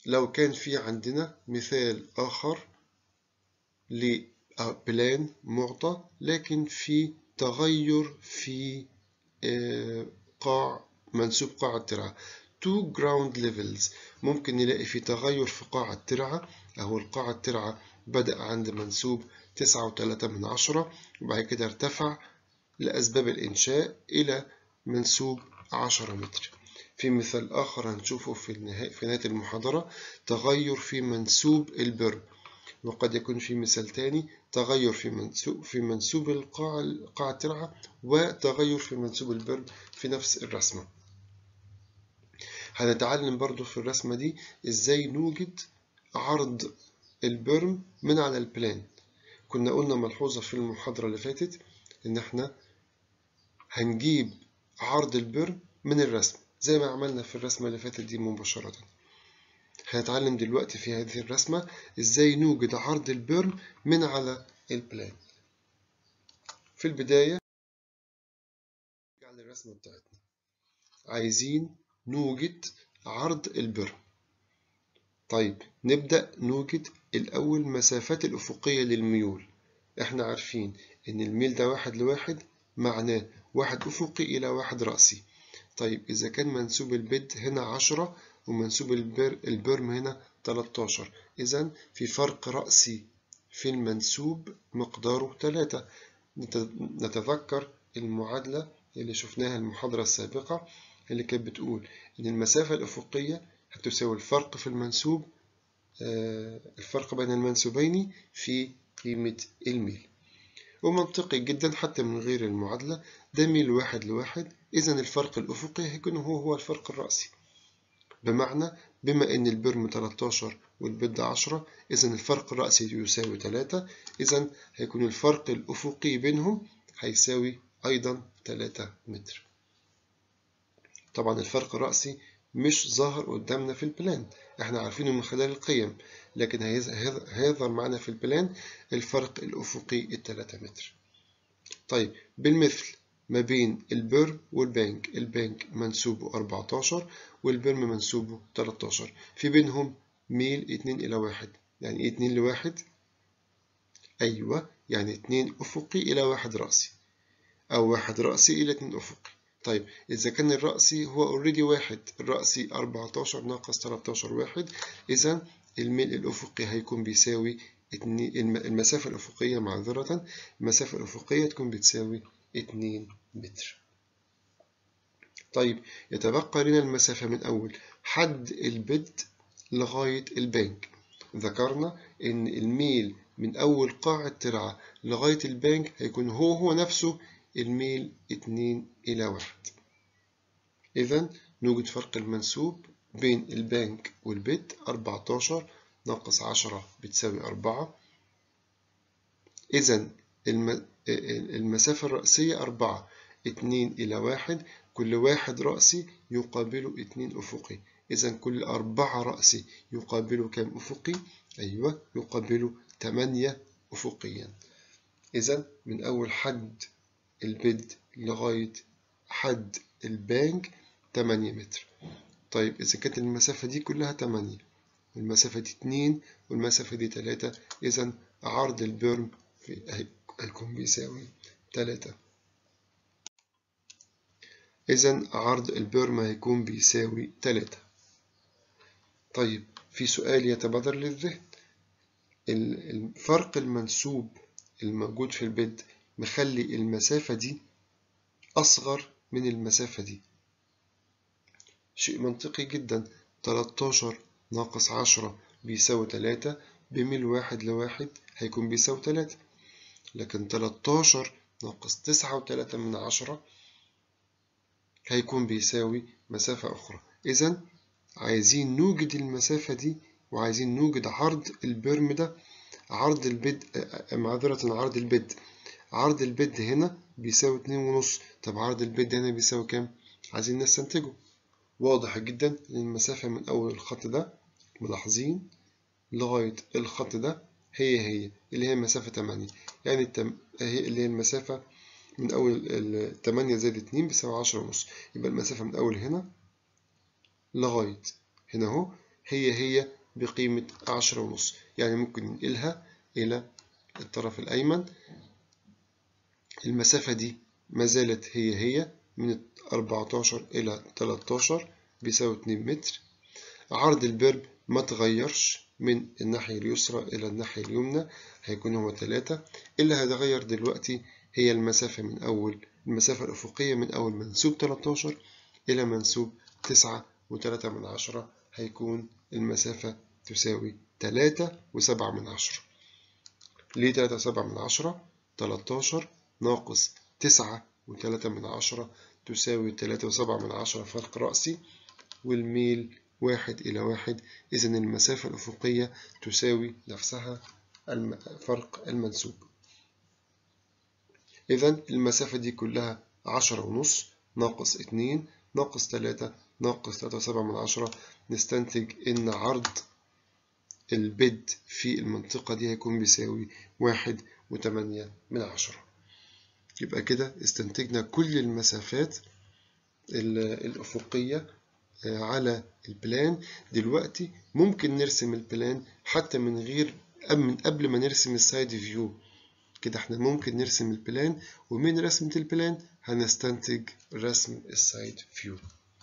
لو كان في عندنا مثال آخر لبلان معطى لكن في تغير في قاع منسوب قاع الترعة two ground levels ممكن نلاقي في تغير في قاع الترعة أهو القاع الترعة بدأ عند منسوب تسعة وتلاتة من عشرة وبعد كده ارتفع لأسباب الإنشاء إلى منسوب عشرة متر في مثال آخر هنشوفه في النهاية في نهاية المحاضرة تغير في منسوب البر وقد يكون في مثال تاني تغير في منسوب في منسوب القاع قاع الترعة وتغير في منسوب البر في نفس الرسمة هنتعلم برضو في الرسمة دي ازاي نوجد عرض البرم من على البلان كنا قلنا ملحوظة في المحاضرة اللي فاتت ان احنا هنجيب عرض البرم من الرسم زي ما عملنا في الرسمة اللي فاتت دي مباشرة هنتعلم دلوقتي في هذه الرسمة ازاي نوجد عرض البرم من على البلان في البداية نرجع للرسمة بتاعتنا عايزين نوجد عرض البرم طيب نبدأ نوجد الأول مسافات الأفقية للميول احنا عارفين ان الميل ده واحد لواحد معناه واحد أفقي إلى واحد رأسي طيب إذا كان منسوب البد هنا عشرة ومنسوب البر البرم هنا 13 إذا في فرق رأسي في المنسوب مقداره 3 نتذكر المعادلة اللي شفناها المحاضرة السابقة اللي كانت بتقول إن المسافة الأفقية هتساوي الفرق في المنسوب الفرق بين المنسوبين في قيمة الميل ومنطقي جدا حتى من غير المعادلة ده ميل واحد لواحد إذا الفرق الأفقي هيكون هو هو الفرق الرأسي بمعنى بما إن البرم 13 والبد 10 إذا الفرق الرأسي يساوي 3 إذا هيكون الفرق الأفقي بينهم هيساوي أيضا 3 متر طبعا الفرق الرأسي مش ظاهر قدامنا في البلان احنا عارفينه من خلال القيم لكن هيظهر معنا في البلان الفرق الأفقي التلاتة متر طيب بالمثل ما بين البرم والبنك البنك منسوبه 14 والبرم منسوبه 13 في بينهم ميل 2 إلى 1 يعني ايه 2 لواحد أيوة يعني 2 أفقي إلى واحد رأسي أو واحد رأسي إلى 2 أفقي طيب إذا كان الرأسي هو اوريدي واحد الرأسي 14 ناقص 13 واحد إذا الميل الأفقي هيكون بيساوي المسافة الأفقية معذرة المسافة الأفقية تكون بتساوي 2 متر طيب يتبقى لنا المسافة من أول حد البد لغاية البنك ذكرنا إن الميل من أول قاع الترعة لغاية البنك هيكون هو هو نفسه الميل 2 إلى 1 إذا نوجد فرق المنسوب بين البنك والبت 14 ناقص 10 بتساوي 4 إذا المسافة الرأسية 4 2 إلى 1 كل واحد رأسي يقابله 2 أفقي إذا كل أربعة رأسي يقابله كم أفقي؟ أيوة يقابله 8 أفقيا إذا من أول حد البد لغاية حد البانك 8 متر طيب إذا كانت المسافة دي كلها 8 والمسافة دي 2 والمسافة دي 3 إذا عرض البرم في هيكون بيساوي 3 إذا عرض البرم هيكون بيساوي 3 طيب في سؤال يتبادر للذهن الفرق المنسوب الموجود في البد مخلي المسافة دي أصغر من المسافة دي شيء منطقي جدا 13 ناقص 10 بيساوي 3 بميل واحد لواحد هيكون بيساوي 3 لكن 13 ناقص 9 وتلاتة من عشرة هيكون بيساوي مسافة أخرى إذا عايزين نوجد المسافة دي وعايزين نوجد عرض البرم ده عرض البد معذرة عرض البد عرض البد هنا بيساوي اتنين ونص طب عرض البد هنا بيساوي كام؟ عايزين نستنتجه واضح جدا إن المسافة من أول الخط ده ملاحظين لغاية الخط ده هي هي اللي هي مسافة تمانية يعني التم... هي اللي هي المسافة من أول التمانية زائد اتنين بيساوي عشرة ونص يبقى المسافة من أول هنا لغاية هنا أهو هي هي بقيمة عشرة ونص يعني ممكن ننقلها إلى الطرف الأيمن المسافة دي ما زالت هي هي من 14 إلى 13 بيساوي 2 متر عرض البرب ما تغيرش من الناحية اليسرى إلى الناحية اليمنى هيكون هو 3 اللي هيتغير دلوقتي هي المسافة من أول المسافة الأفقية من أول منسوب 13 إلى منسوب 9 و3 من عشرة هيكون المسافة تساوي 3 و7 من عشرة ليه 3 و7 من عشرة 13 ناقص 9 و3 من عشرة تساوي 3 و7 من عشرة فرق رأسي والميل واحد إلى واحد إذا المسافة الأفقية تساوي نفسها فرق المنسوب إذا المسافة دي كلها عشرة ونص ناقص اتنين ناقص تلاتة ناقص تلاتة وسبعة من عشرة نستنتج إن عرض البد في المنطقة دي هيكون بيساوي واحد وتمانية من عشرة يبقى كده استنتجنا كل المسافات الأفقية على البلان دلوقتي ممكن نرسم البلان حتى من غير من قبل ما نرسم السايد فيو كده احنا ممكن نرسم البلان ومن رسمة البلان هنستنتج رسم السايد فيو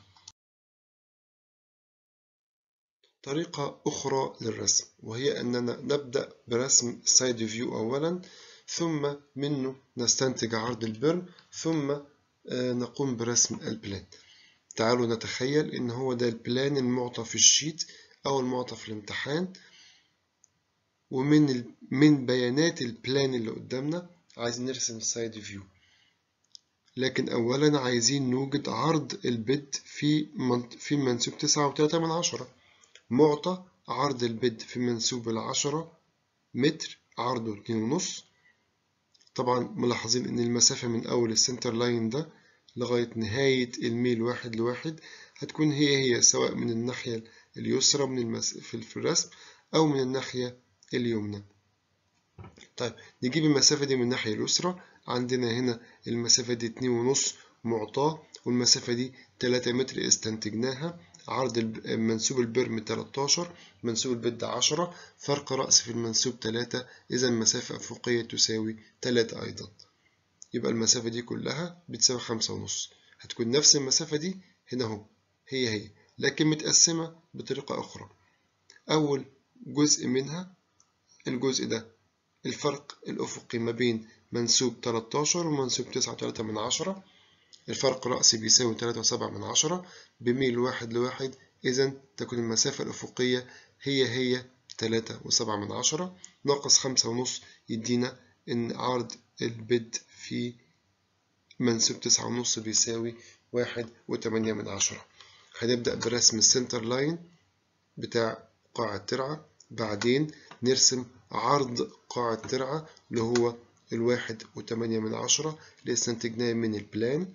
طريقة أخرى للرسم وهي أننا نبدأ برسم السايد فيو أولا ثم منه نستنتج عرض البرم ثم نقوم برسم البلان تعالوا نتخيل إن هو ده البلان المعطى في الشيت أو المعطى في الامتحان ومن ال... من بيانات البلان اللي قدامنا عايزين نرسم السايد فيو لكن أولا عايزين نوجد عرض البد في من... في منسوب تسعة وتلاتة من عشرة معطى عرض البد في منسوب العشرة متر عرضه اتنين ونص طبعا ملاحظين إن المسافة من أول السنتر لاين ده لغاية نهاية الميل واحد لواحد هتكون هي هي سواء من الناحية اليسرى من المس... في الرسم أو من الناحية اليمنى طيب نجيب المسافة دي من الناحية اليسرى عندنا هنا المسافة دي اتنين ونص معطاة والمسافة دي تلاتة متر استنتجناها عرض منسوب البرم 13 منسوب البد 10 فرق رأس في المنسوب 3 إذا المسافة أفقية تساوي 3 أيضا يبقى المسافة دي كلها بتساوي خمسة ونص هتكون نفس المسافة دي هنا اهو هي هي لكن متقسمة بطريقة أخرى أول جزء منها الجزء ده الفرق الأفقي ما بين منسوب 13 ومنسوب 9 من عشرة الفرق رأسي بيساوي 3 من عشرة بميل واحد لواحد إذا تكون المسافة الأفقية هي هي 3 من عشرة ناقص خمسة ونص يدينا إن عرض البد في منسوب تسعة ونص بيساوي واحد وتمانية من عشرة هنبدأ برسم السنتر لاين بتاع قاع الترعة بعدين نرسم عرض قاع الترعة اللي هو الواحد وتمانية من عشرة اللي استنتجناه من البلان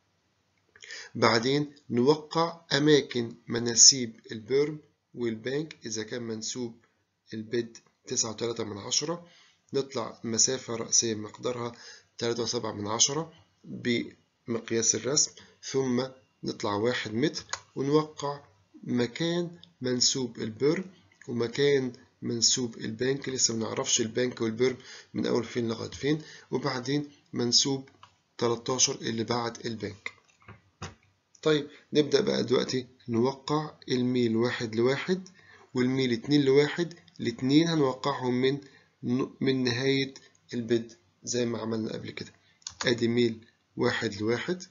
بعدين نوقع أماكن مناسيب البرم والبانك إذا كان منسوب البد تسعة وتلاتة من عشرة نطلع مسافة رأسية مقدارها تلاتة وسبعة من عشرة بمقياس الرسم ثم نطلع واحد متر ونوقع مكان منسوب البرم ومكان منسوب البنك لسه منعرفش البنك والبرم من أول فين لغاية فين وبعدين منسوب 13 اللي بعد البنك طيب نبدأ بقى دلوقتي نوقع الميل واحد لواحد والميل اتنين لواحد الاتنين هنوقعهم من من نهاية البد زي ما عملنا قبل كده ادي ميل واحد لواحد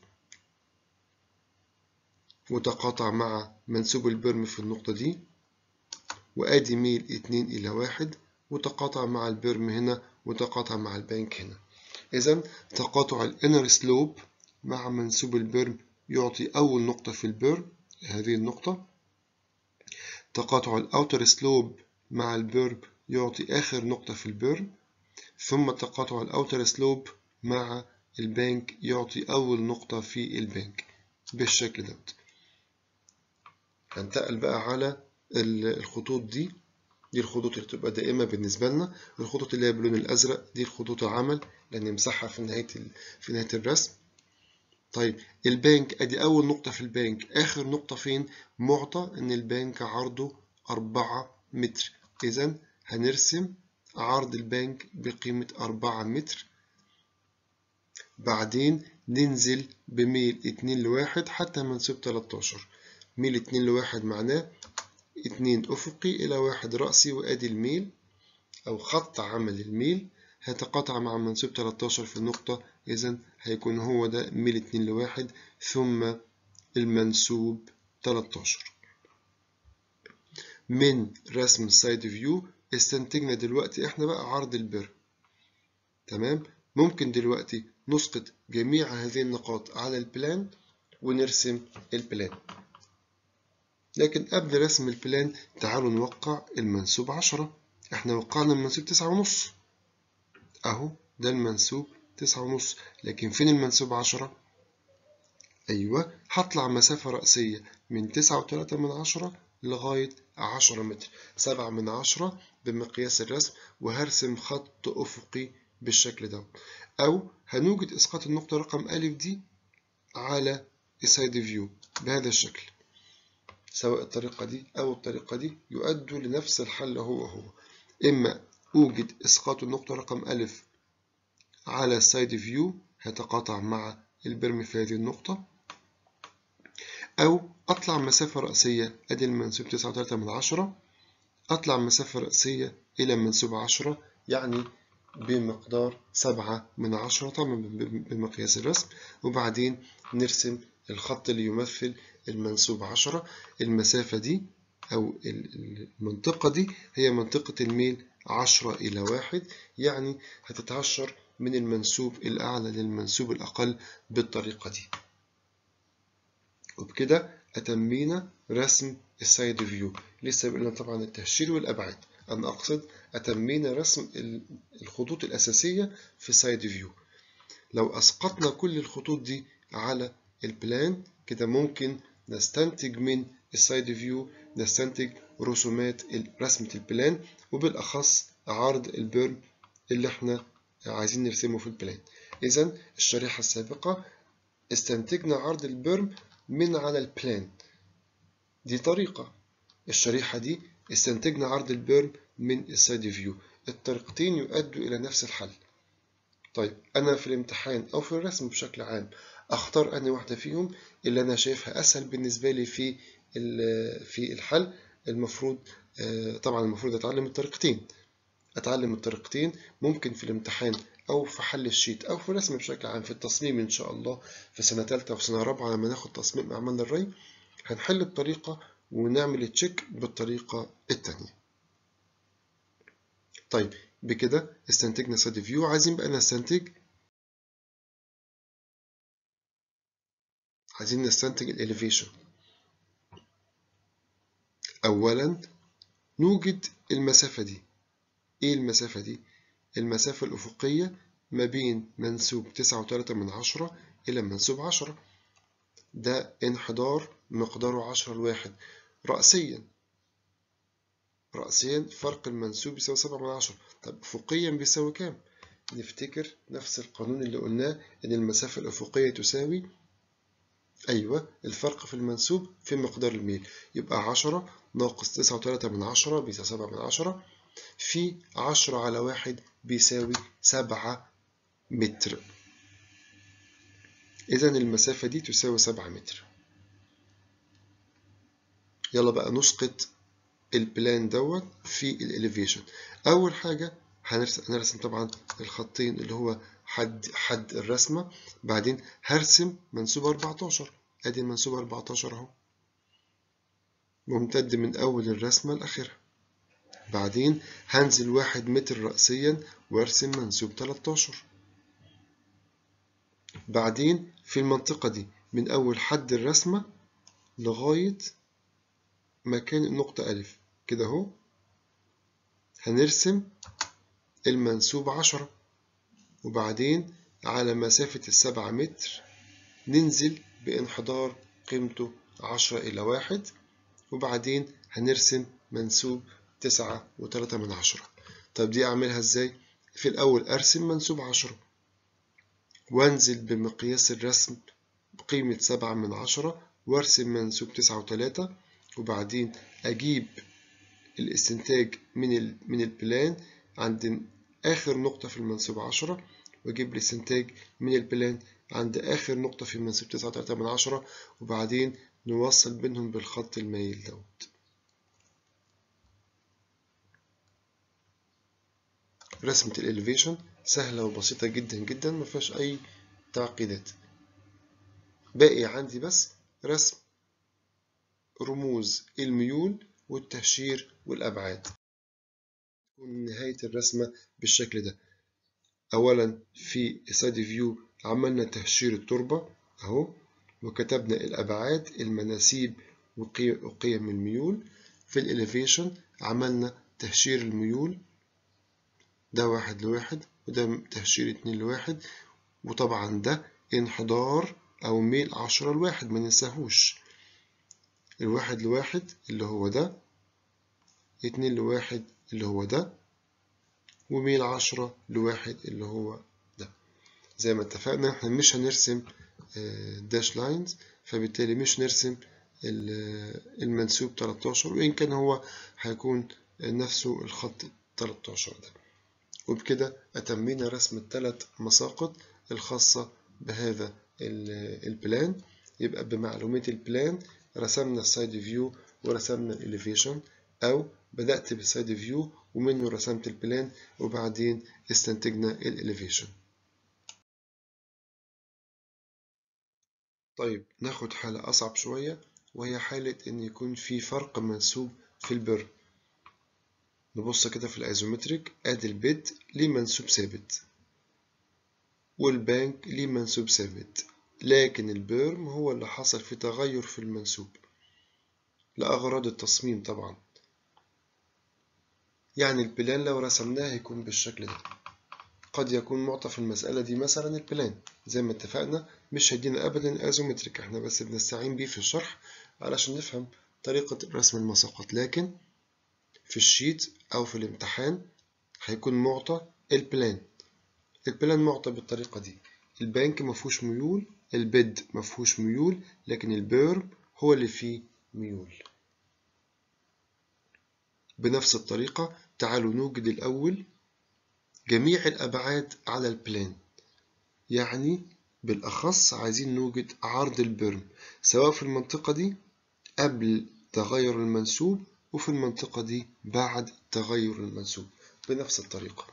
وتقاطع مع منسوب البرم في النقطة دي وادي ميل اتنين الى واحد وتقاطع مع البرم هنا وتقاطع مع البنك هنا اذا تقاطع الانر سلوب مع منسوب البرم يعطي اول نقطة في البرم هذه النقطة تقاطع الاوتر سلوب مع البرم يعطي آخر نقطة في البرم ثم تقاطع الأوتر سلوب مع البنك يعطي أول نقطة في البنك بالشكل ده هنتقل بقى على الخطوط دي دي الخطوط اللي بتبقى دائمة بالنسبة لنا الخطوط اللي هي باللون الأزرق دي الخطوط العمل لأن مسحها في نهاية في نهاية الرسم طيب البنك أدي أول نقطة في البنك آخر نقطة فين معطى إن البنك عرضه أربعة متر إذا هنرسم عرض البنك بقيمة أربعة متر بعدين ننزل بميل اتنين لواحد حتى منسوب تلاتاشر ميل اتنين لواحد معناه اتنين أفقي إلى واحد رأسي وأدي الميل أو خط عمل الميل هيتقاطع مع منسوب 13 في النقطة إذا هيكون هو ده ميل اتنين لواحد ثم المنسوب 13 من رسم السايد فيو استنتجنا دلوقتي احنا بقى عرض البر تمام ممكن دلوقتي نسقط جميع هذه النقاط على البلان ونرسم البلان لكن قبل رسم البلان تعالوا نوقع المنسوب عشرة احنا وقعنا المنسوب تسعة ونص اهو ده المنسوب تسعة ونص لكن فين المنسوب عشرة ايوه هطلع مسافة رأسية من تسعة وتلاتة من عشرة لغاية عشرة متر سبعة من عشرة بمقياس الرسم وهرسم خط أفقي بالشكل ده أو هنوجد إسقاط النقطة رقم أ دي على السايد فيو بهذا الشكل سواء الطريقة دي أو الطريقة دي يؤدوا لنفس الحل هو هو إما أوجد إسقاط النقطة رقم أ على السايد فيو هيتقاطع مع البرم في هذه النقطة أو أطلع مسافة رأسية أدي المنسوب تسعة وتلاتة من عشرة أطلع مسافة رأسية إلى منسوب عشرة يعني بمقدار سبعة من عشرة طبعا بمقياس الرسم وبعدين نرسم الخط اللي يمثل المنسوب عشرة المسافة دي أو المنطقة دي هي منطقة الميل عشرة إلى واحد يعني هتتعشر من المنسوب الأعلى للمنسوب الأقل بالطريقة دي وبكده أتمينا رسم السايد فيو لسه بقولنا طبعا التهشير والأبعاد أنا أقصد أتمينا رسم الخطوط الأساسية في السايد فيو لو أسقطنا كل الخطوط دي على البلان كده ممكن نستنتج من السايد فيو نستنتج رسومات رسمة البلان وبالأخص عرض البيرم اللي احنا عايزين نرسمه في البلان إذا الشريحة السابقة استنتجنا عرض البيرم من على البلان دي طريقة الشريحة دي استنتجنا عرض البيرم من السايد فيو الطريقتين يؤدوا إلى نفس الحل طيب أنا في الامتحان أو في الرسم بشكل عام أختار أنا واحدة فيهم اللي أنا شايفها أسهل بالنسبة لي في في الحل المفروض طبعا المفروض أتعلم الطريقتين أتعلم الطريقتين ممكن في الامتحان أو في حل الشيت أو في الرسم بشكل عام في التصميم إن شاء الله في سنة تالتة وفي سنة رابعة لما ناخد تصميم أعمال الري هنحل بطريقة ونعمل تشيك بالطريقة التانية طيب بكده استنتجنا سايد فيو عايزين بقى نستنتج عايزين نستنتج الاليفيشن اولا نوجد المسافة دي ايه المسافة دي المسافة الأفقية ما بين منسوب تسعة وتلاتة من عشرة إلى منسوب عشرة ده انحدار مقداره عشرة لواحد رأسيا رأسيا فرق المنسوب بيساوي سبعة من عشرة طب أفقيا بيساوي كام؟ نفتكر نفس القانون اللي قلناه إن المسافة الأفقية تساوي أيوة الفرق في المنسوب في مقدار الميل يبقى عشرة ناقص تسعة وتلاتة من عشرة بيساوي سبعة من عشرة في عشرة على واحد بيساوي سبعة متر إذا المسافة دي تساوي سبعة متر يلا بقى نسقط البلان دوت في الاليفيشن أول حاجة هنرسم طبعا الخطين اللي هو حد حد الرسمة بعدين هرسم منسوب 14 ادي المنسوب 14 اهو ممتد من أول الرسمة لآخرها بعدين هنزل واحد متر رأسيا وارسم منسوب 13 بعدين في المنطقة دي من أول حد الرسمة لغاية مكان النقطة ألف كده أهو هنرسم المنسوب عشرة وبعدين على مسافة السبعة متر ننزل بانحدار قيمته عشرة إلى واحد وبعدين هنرسم منسوب تسعة وتلاتة من عشرة طب دي أعملها إزاي؟ في الأول أرسم منسوب عشرة وأنزل بمقياس الرسم بقيمة سبعة من عشرة وأرسم منسوب تسعة وتلاتة وبعدين أجيب الاستنتاج من ال من البلان عند آخر نقطة في المنسوب 10 وأجيب لي استنتاج من البلان عند آخر نقطة في المنسوب 9.3 من عشرة وبعدين نوصل بينهم بالخط المايل دوت رسمة الإليفيشن سهلة وبسيطة جدا جدا ما فيهاش أي تعقيدات باقي عندي بس رسم رموز الميول والتهشير والأبعاد تكون نهاية الرسمة بالشكل ده أولا في سايد فيو عملنا تهشير التربة أهو وكتبنا الأبعاد المناسيب وقيم الميول في الإليفيشن عملنا تهشير الميول ده واحد لواحد وده تهشير اتنين لواحد وطبعا ده انحدار أو ميل عشرة لواحد ما ننساهوش الواحد لواحد اللي هو ده اتنين لواحد اللي هو ده وميل عشرة لواحد اللي هو ده زي ما اتفقنا احنا مش هنرسم داش لاينز فبالتالي مش نرسم المنسوب 13 وإن كان هو هيكون نفسه الخط 13 ده وبكده أتمينا رسم الثلاث مساقط الخاصة بهذا البلان يبقى بمعلومات البلان رسمنا السايد فيو ورسمنا الإليفيشن أو بدأت بالسايد فيو ومنه رسمت البلان وبعدين استنتجنا الإليفيشن طيب ناخد حالة أصعب شوية وهي حالة إن يكون في فرق منسوب في البر نبص كده في الأيزومتريك أدي البيد ليه منسوب ثابت والبانك ليه منسوب ثابت لكن البيرم هو اللي حصل في تغير في المنسوب لأغراض التصميم طبعا يعني البلان لو رسمناه هيكون بالشكل ده قد يكون معطى في المسألة دي مثلا البلان زي ما اتفقنا مش هيدينا أبدا أزومتريك احنا بس بنستعين بيه في الشرح علشان نفهم طريقة رسم المساقط لكن في الشيت أو في الامتحان هيكون معطى البلان البلان معطى بالطريقة دي البنك مفهوش ميول البيد مفهوش ميول لكن البيرم هو اللي فيه ميول بنفس الطريقة تعالوا نوجد الأول جميع الأبعاد على البلان يعني بالأخص عايزين نوجد عرض البرم سواء في المنطقة دي قبل تغير المنسوب وفي المنطقة دي بعد تغير المنسوب بنفس الطريقة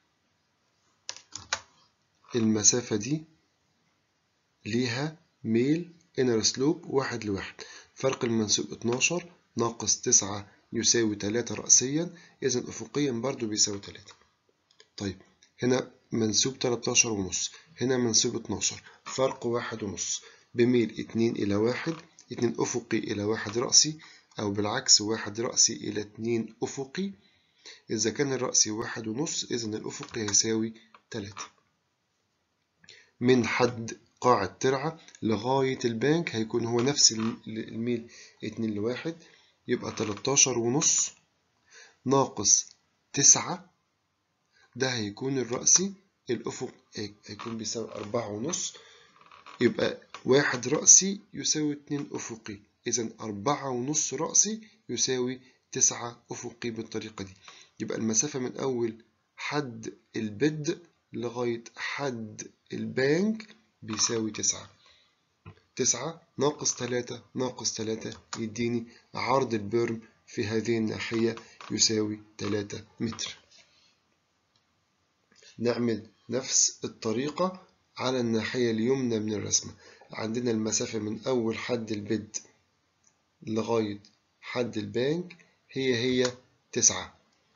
المسافة دي ليها ميل inner slope واحد لواحد فرق المنسوب 12 ناقص 9 يساوي 3 رأسيا إذا أفقيا برضو بيساوي 3 طيب هنا منسوب 13 ونص هنا منسوب 12 فرق واحد ونص بميل 2 إلى واحد 2 أفقي إلى واحد رأسي أو بالعكس واحد رأسي إلى 2 أفقي إذا كان الرأسي واحد ونص إذا الأفقي هيساوي 3 من حد قاع الترعة لغاية البنك هيكون هو نفس الميل 2 لواحد يبقى 13 ونص ناقص 9 ده هيكون الرأسي الأفق هيكون بيساوي أربعة ونص يبقى واحد رأسي يساوي اتنين أفقي إذا أربعة ونص رأسي يساوي تسعة أفقي بالطريقة دي يبقى المسافة من أول حد البد لغاية حد البانك بيساوي تسعة تسعة ناقص تلاتة ناقص تلاتة يديني عرض البرم في هذه الناحية يساوي تلاتة متر نعمل نفس الطريقة على الناحية اليمنى من الرسمة عندنا المسافة من أول حد البد لغاية حد البانك هي هي تسعة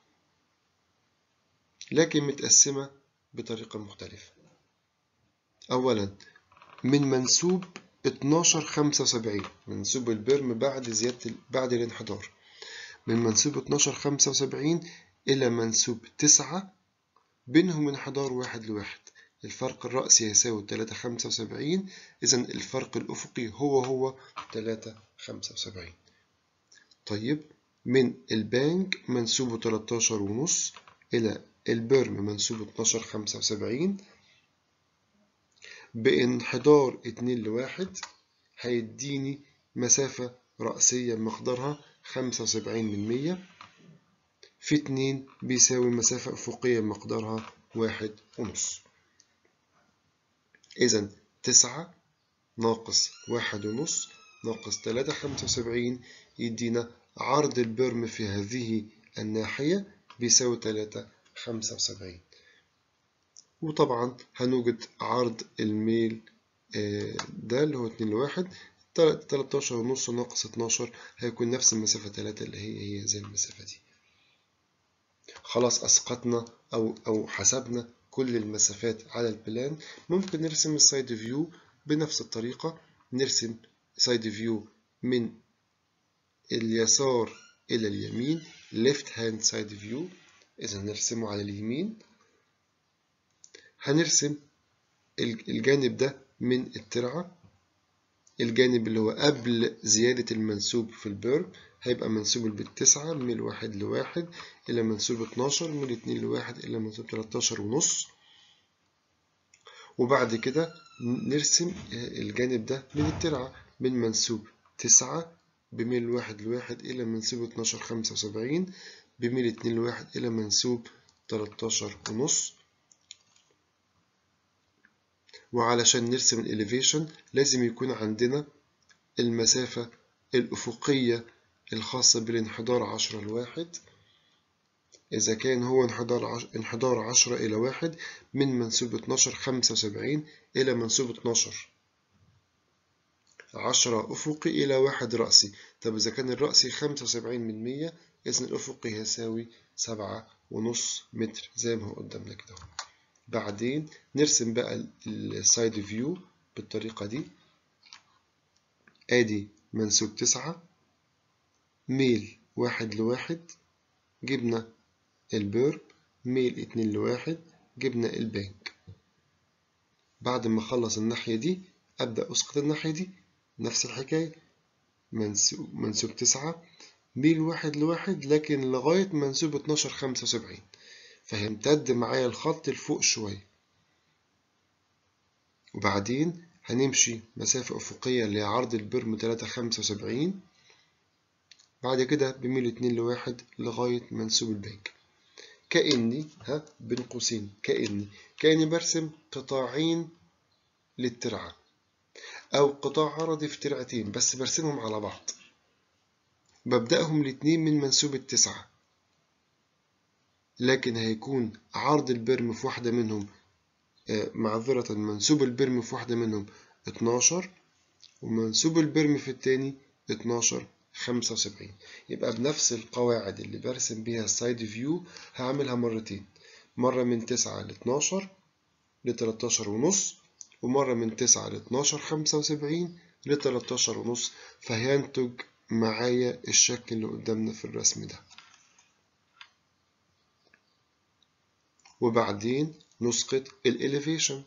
لكن متقسمة بطريقة مختلفة أولا من منسوب 12 75 منسوب البرم بعد زيادة بعد الانحدار من منسوب 12 75 إلى منسوب 9 بينهم انحدار واحد لواحد الفرق الرأسي يساوي تلاتة خمسة وسبعين إذا الفرق الأفقي هو هو تلاتة خمسة وسبعين طيب من البانك منسوبه تلاتاشر ونص إلى البرم منسوبه اتناشر خمسة وسبعين بانحدار اتنين لواحد هيديني مسافة رأسية مقدارها خمسة وسبعين من مية في اتنين بيساوي مسافة أفقية مقدارها واحد ونص إذا تسعة ناقص واحد ونص ناقص تلاتة خمسة وسبعين يدينا عرض البرم في هذه الناحية بيساوي تلاتة خمسة وسبعين وطبعا هنوجد عرض الميل ده اللي هو اتنين لواحد تلاتاشر ونص ناقص اتناشر هيكون نفس المسافة تلاتة اللي هي هي زي المسافة دي خلاص أسقطنا أو أو حسبنا كل المسافات على البلان ممكن نرسم السايد فيو بنفس الطريقة نرسم سايد فيو من اليسار إلى اليمين left hand side view إذا نرسمه على اليمين هنرسم الجانب ده من الترعة الجانب اللي هو قبل زيادة المنسوب في البيرب هيبقى منسوب البيت تسعة من واحد لواحد إلى منسوب اتناشر من اتنين لواحد إلى منسوب تلاتاشر ونص وبعد كده نرسم الجانب ده من الترعة من منسوب تسعة بميل واحد لواحد إلى منسوب اتناشر خمسة وسبعين بميل اتنين لواحد إلى منسوب تلاتاشر ونص وعلشان نرسم الإليفيشن لازم يكون عندنا المسافة الأفقية الخاصة بالانحدار عشرة لواحد إذا كان هو انحدار عش... انحدار عشرة إلى واحد من منسوب اتناشر خمسة وسبعين إلى منسوب اتناشر عشرة أفقي إلى واحد رأسي طب إذا كان الرأسي خمسة وسبعين من مية إذن الأفقي هيساوي سبعة ونص متر زي ما هو قدامنا كده بعدين نرسم بقى السايد فيو بالطريقة دي ادي منسوب تسعة ميل واحد لواحد جبنا البيرب ميل اتنين لواحد جبنا البنك بعد ما اخلص الناحية دي ابدأ اسقط الناحية دي نفس الحكاية منسوب, منسوب تسعة ميل واحد لواحد لكن لغاية منسوب اتناشر خمسة وسبعين فهيمتد معايا الخط لفوق شوية وبعدين هنمشي مسافة أفقية لعرض البرم تلاتة خمسة وسبعين بعد كده بميل اتنين لواحد لغاية منسوب البنك كأني ها بين قوسين كأني كأني برسم قطاعين للترعة أو قطاع عرضي في ترعتين بس برسمهم على بعض ببدأهم الاتنين من منسوب التسعة لكن هيكون عرض البرم في واحدة منهم معذرة منسوب البرم في واحدة منهم 12 ومنسوب البرم في التاني 12 75 يبقى بنفس القواعد اللي برسم بيها السايد فيو هعملها مرتين مرة من 9 ل 12 ل 13 ونص ومرة من 9 ل 12 75 ل 13 ونص فهينتج معايا الشكل اللي قدامنا في الرسم ده وبعدين نسقط الإليفيشن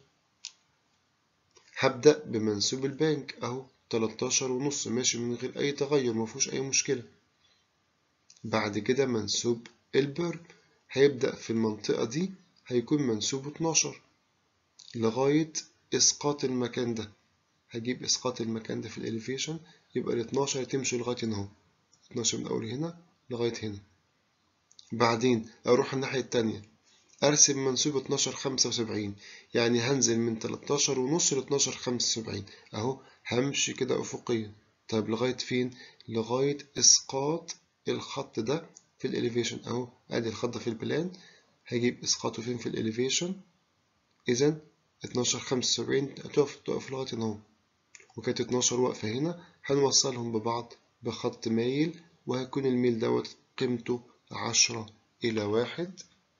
هبدأ بمنسوب البنك أهو 13 ونص ماشي من غير أي تغير مفيهوش أي مشكلة بعد كده منسوب البرب هيبدأ في المنطقة دي هيكون منسوب 12 لغاية إسقاط المكان ده هجيب إسقاط المكان ده في الإليفيشن يبقى ال 12 تمشي لغاية هنا اهو 12 من أول هنا لغاية هنا بعدين أروح الناحية التانية أرسم منسوب 12 75 يعني هنزل من 13 ونص ل 12 75 أهو همشي كده أفقيا طيب لغاية فين؟ لغاية إسقاط الخط ده في الإليفيشن أهو أدي الخط ده في البلان هجيب إسقاطه فين في الإليفيشن إذا 12 75 هتقف تقف لغاية هنا أهو وكانت 12 واقفة هنا هنوصلهم ببعض بخط مايل وهيكون الميل دوت قيمته 10 إلى واحد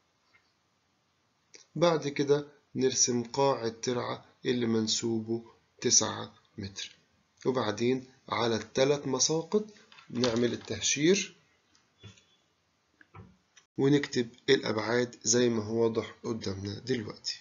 بعد كده نرسم قاع الترعة اللي منسوبه تسعة متر وبعدين على الثلاث مساقط نعمل التهشير ونكتب الأبعاد زي ما هو واضح قدامنا دلوقتي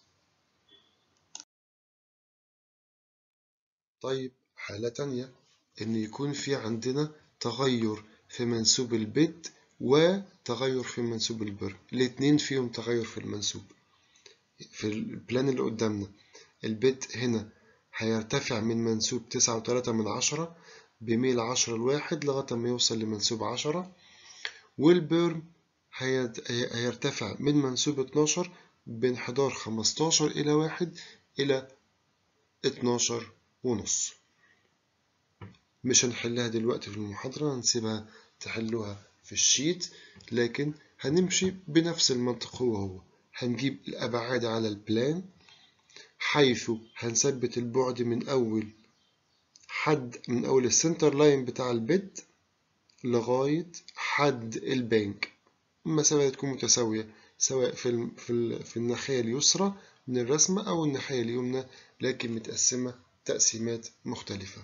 طيب حالة تانية إن يكون في عندنا تغير في منسوب البيت وتغير في منسوب البر الاتنين فيهم تغير في المنسوب في البلان اللي قدامنا البيت هنا هيرتفع من منسوب تسعة وتلاتة من عشرة بميل عشرة لواحد لغاية ما يوصل لمنسوب عشرة والبيرم هيرتفع من منسوب 12 بانحدار 15 إلى واحد إلى 12 ونص مش هنحلها دلوقتي في المحاضرة هنسيبها تحلوها في الشيت لكن هنمشي بنفس المنطق هو هو هنجيب الأبعاد على البلان حيث هنثبت البعد من أول حد من أول السنتر لاين بتاع البيد لغاية حد البنك المسافة تكون متساوية سواء في, في, في الناحية اليسرى من الرسمة أو الناحية اليمنى لكن متقسمة تقسيمات مختلفة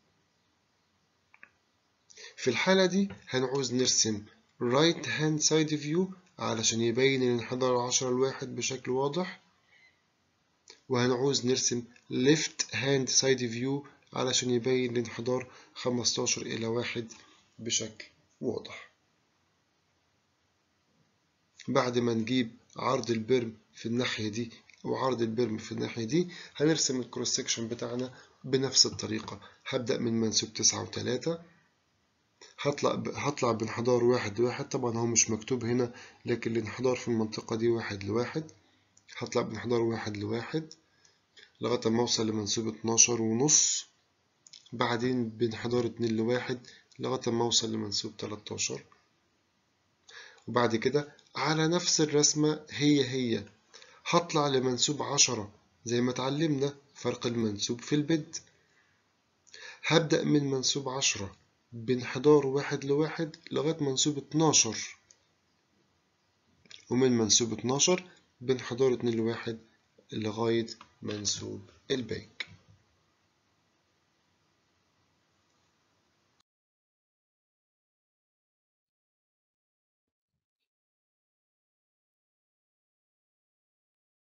في الحالة دي هنعوز نرسم right hand side view علشان يبين الانحدار عشرة الواحد بشكل واضح وهنعوز نرسم left hand side view علشان يبين الانحدار خمستاشر إلى واحد بشكل واضح بعد ما نجيب عرض البرم في الناحية دي وعرض البرم في الناحية دي هنرسم الكروس سكشن بتاعنا بنفس الطريقة هبدأ من منسوب تسعة وتلاتة هطلع هطلع بانحدار واحد لواحد طبعا هو مش مكتوب هنا لكن الانحدار في المنطقة دي واحد لواحد هطلع بانحدار واحد لواحد لغاية ما أوصل لمنسوب اتناشر ونص بعدين بانحدار اتنين لواحد لغاية ما أوصل لمنسوب تلاتاشر وبعد كده على نفس الرسمة هي هي هطلع لمنسوب عشرة زي ما اتعلمنا فرق المنسوب في البد هبدأ من منسوب عشرة بانحدار واحد لواحد لغاية منسوب اتناشر ومن منسوب اتناشر بانحدار اتنين لواحد لغاية منسوب الباك